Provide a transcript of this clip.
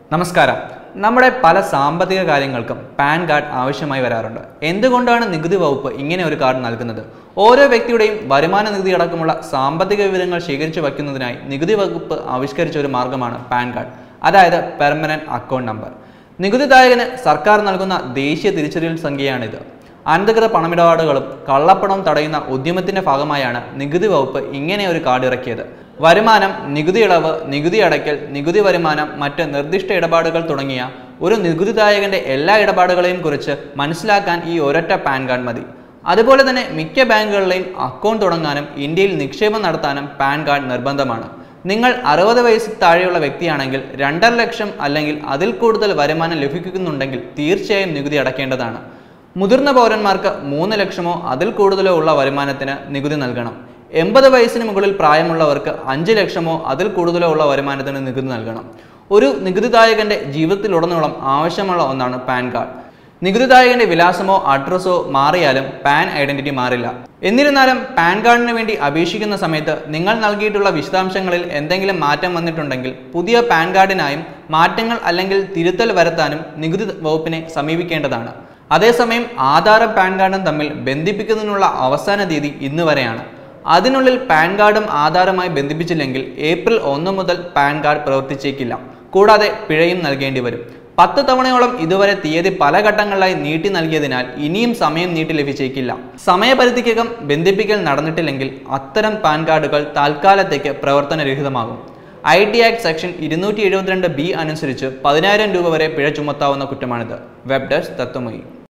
നമസ്കാരം നമ്മുടെ പല സാമ്പത്തിക കാര്യങ്ങൾക്കും പാൻ കാർഡ് ആവശ്യമായി വരാറുണ്ട് എന്തുകൊണ്ടാണ് നികുതി വകുപ്പ് ഇങ്ങനെ ഒരു കാർഡ് നൽകുന്നത് ഓരോ വ്യക്തിയുടെയും വരുമാന നികുതി അടക്കമുള്ള സാമ്പത്തിക വിവരങ്ങൾ ശേഖരിച്ചു വയ്ക്കുന്നതിനായി നികുതി വകുപ്പ് ആവിഷ്കരിച്ച ഒരു മാർഗമാണ് പാൻ കാർഡ് അതായത് പെർമനന്റ് അക്കൗണ്ട് നമ്പർ നികുതിദായകന് സർക്കാർ നൽകുന്ന ദേശീയ തിരിച്ചറിയൽ സംഖ്യയാണിത് അനധികൃത പണമിടപാടുകളും കള്ളപ്പണവും തടയുന്ന ഉദ്യമത്തിന്റെ ഭാഗമായാണ് നികുതി വകുപ്പ് ഇങ്ങനെ ഒരു കാർഡ് ഇറക്കിയത് വരുമാനം നികുതി ഇളവ് നികുതി അടയ്ക്കൽ നികുതി വരുമാനം മറ്റ് നിർദ്ദിഷ്ട ഇടപാടുകൾ തുടങ്ങിയ ഒരു നികുതിദായകന്റെ എല്ലാ ഇടപാടുകളെയും കുറിച്ച് മനസ്സിലാക്കാൻ ഈ ഒരൊറ്റ പാൻ കാർഡ് മതി അതുപോലെ തന്നെ മിക്ക ബാങ്കുകളിലെയും അക്കൗണ്ട് തുടങ്ങാനും ഇന്ത്യയിൽ നിക്ഷേപം നടത്താനും പാൻ കാർഡ് നിർബന്ധമാണ് നിങ്ങൾ അറുപത് വയസ്സിൽ താഴെയുള്ള വ്യക്തിയാണെങ്കിൽ രണ്ടര ലക്ഷം അല്ലെങ്കിൽ അതിൽ കൂടുതൽ വരുമാനം ലഭിക്കുന്നുണ്ടെങ്കിൽ തീർച്ചയായും നികുതി അടയ്ക്കേണ്ടതാണ് മുതിർന്ന പൗരന്മാർക്ക് മൂന്ന് ലക്ഷമോ അതിൽ കൂടുതലോ ഉള്ള വരുമാനത്തിന് നികുതി നൽകണം എൺപത് വയസ്സിന് മുകളിൽ പ്രായമുള്ളവർക്ക് അഞ്ച് ലക്ഷമോ അതിൽ കൂടുതലോ ഉള്ള വരുമാനത്തിന് നികുതി നൽകണം ഒരു നികുതിദായകന്റെ ജീവിതത്തിലുടനീളം ആവശ്യമുള്ള ഒന്നാണ് പാൻ കാർഡ് നികുതിദായകന്റെ വിലാസമോ അഡ്രസ്സോ മാറിയാലും പാൻ ഐഡന്റിറ്റി മാറില്ല എന്നിരുന്നാലും പാൻ കാർഡിന് വേണ്ടി അപേക്ഷിക്കുന്ന സമയത്ത് നിങ്ങൾ നൽകിയിട്ടുള്ള വിശദാംശങ്ങളിൽ എന്തെങ്കിലും മാറ്റം വന്നിട്ടുണ്ടെങ്കിൽ പുതിയ പാൻ കാർഡിനായും മാറ്റങ്ങൾ അല്ലെങ്കിൽ തിരുത്തൽ വരുത്താനും നികുതി വകുപ്പിനെ സമീപിക്കേണ്ടതാണ് അതേസമയം ആധാറും പാൻ കാർഡും തമ്മിൽ ബന്ധിപ്പിക്കുന്നതിനുള്ള അവസാന തീയതി ഇന്ന് വരെയാണ് അതിനുള്ളിൽ പാൻ കാർഡും ആധാറുമായി ബന്ധിപ്പിച്ചില്ലെങ്കിൽ ഏപ്രിൽ ഒന്ന് മുതൽ പാൻ കാർഡ് പ്രവർത്തിച്ചേക്കില്ല കൂടാതെ പിഴയും നൽകേണ്ടി വരും പത്ത് തവണയോളം ഇതുവരെ തീയതി പല ഘട്ടങ്ങളിലായി നീട്ടി നൽകിയതിനാൽ ഇനിയും സമയം നീട്ടി ലഭിച്ചേക്കില്ല സമയപരിധിക്കകം ബന്ധിപ്പിക്കൽ നടന്നിട്ടില്ലെങ്കിൽ അത്തരം പാൻ കാർഡുകൾ താൽക്കാലത്തേക്ക് പ്രവർത്തനരഹിതമാകും ഐ ടി ആക്ട് സെക്ഷൻ ഇരുന്നൂറ്റി എഴുപത്തിരണ്ട് ബി അനുസരിച്ച് പതിനായിരം രൂപ വരെ പിഴ ചുമത്താവുന്ന കുറ്റമാണിത് വെബ് ഡെസ്ക് തത്വമൊഴി